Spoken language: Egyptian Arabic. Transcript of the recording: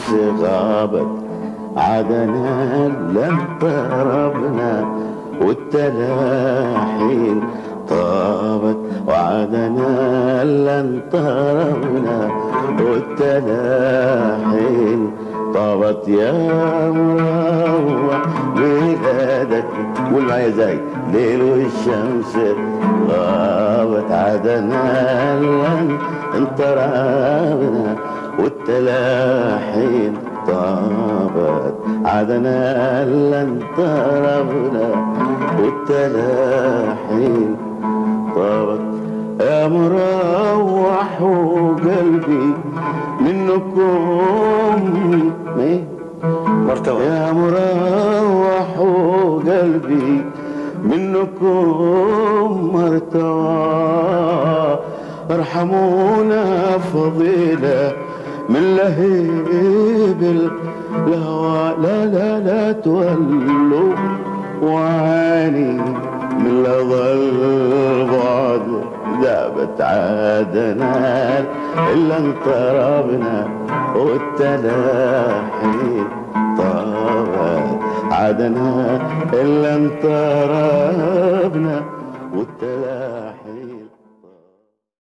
الشمس غابت عدنا لم طربنا والتلاحين طابت وعدنا لن طربنا والتلاحين طابت يا مروح ميلادك قول معايا زي ليل والشمس غابت عدنا لن انطربنا والتلاحين طابت عدنا لن طربنا والتلاحين طابت يا مروح وقلبي منكم ايه مرتوى يا مروح وقلبي منكم مرتوى ارحمونا فضيلة من لهيب الهوى لا لا لا تولوا وعاني من لظى بعد ذابت عادنا إلا انطربنا والتلاحي طابت عادنا إلا انطربنا والتلاحي